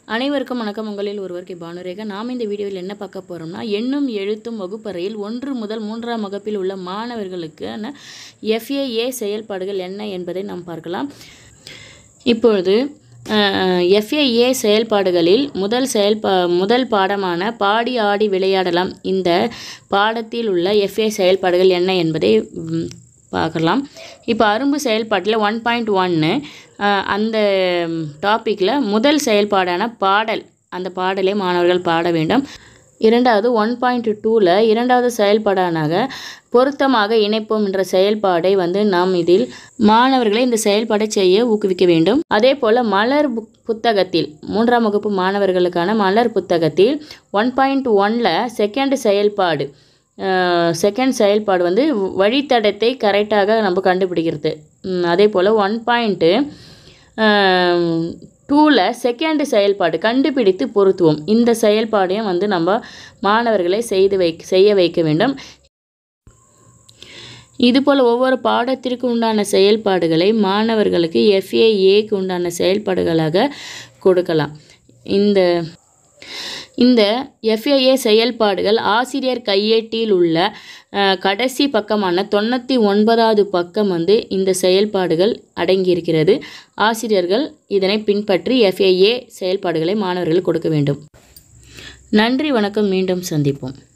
அனைவருக்கும் வணக்கம் உங்களில் ஒருவருக்கு பானுரேகா நாம் இந்த வீடியோவில் என்ன பார்க்க போகிறோம்னா எண்ணும் எழுத்தும் வகுப்பறையில் ஒன்று முதல் மூன்றாம் வகுப்பில் உள்ள மாணவர்களுக்கான எஃப்ஏஏ செயல்பாடுகள் என்ன என்பதை நாம் பார்க்கலாம் இப்பொழுது எஃப்ஏஏ செயல்பாடுகளில் முதல் செயல்பா முதல் பாடமான பாடி ஆடி விளையாடலாம் இந்த பாடத்தில் உள்ள எஃப்ஏ செயல்பாடுகள் என்ன என்பதை ம், பார்க்கலாம் இப்போ அரும்பு செயல்பாட்டில் ஒன் பாயிண்ட் ஒன்று அந்த டாப்பிக்கில் முதல் செயல்பாடான பாடல் அந்த பாடலை மாணவர்கள் பாட வேண்டும் இரண்டாவது ஒன் பாயிண்ட் டூவில் இரண்டாவது செயல்பாடானாக பொருத்தமாக இணைப்போம் என்ற செயல்பாடை வந்து நாம் இதில் மாணவர்களை இந்த செயல்பாடை செய்ய ஊக்குவிக்க வேண்டும் அதே போல் மலர் புக் புத்தகத்தில் மூன்றாம் வகுப்பு மாணவர்களுக்கான மலர் புத்தகத்தில் ஒன் பாயிண்ட் ஒனில் செகண்ட் செயல்பாடு செகண்ட் செயல்பாடு வந்து வழித்தடத்தை கரெக்டாக நம்ம கண்டுபிடிக்கிறது ம், அதே போல் ஒன் பாயிண்ட்டு டூவில் செகண்ட் செயல்பாடு கண்டுபிடித்து பொருத்துவோம் இந்த செயல்பாடையும் வந்து நம்ம மாணவர்களை செய்து வை செய்ய வைக்க வேண்டும் இதுபோல் ஒவ்வொரு பாடத்திற்கு உண்டான செயல்பாடுகளை மாணவர்களுக்கு எஃப்ஏஏக்கு உண்டான செயல்பாடுகளாக கொடுக்கலாம் இந்த இந்த எஃப்ஏஏ செயல்பாடுகள் ஆசிரியர் கையேட்டில் உள்ள அஹ், கடைசி பக்கமான தொண்ணூற்றி ஒன்பதாவது பக்கம் வந்து இந்த செயல்பாடுகள் அடங்கியிருக்கிறது ஆசிரியர்கள் இதனை பின்பற்றி எஃப்ஏஏ செயல்பாடுகளை மாணவர்கள் கொடுக்க வேண்டும் நன்றி வணக்கம் மீண்டும் சந்திப்போம்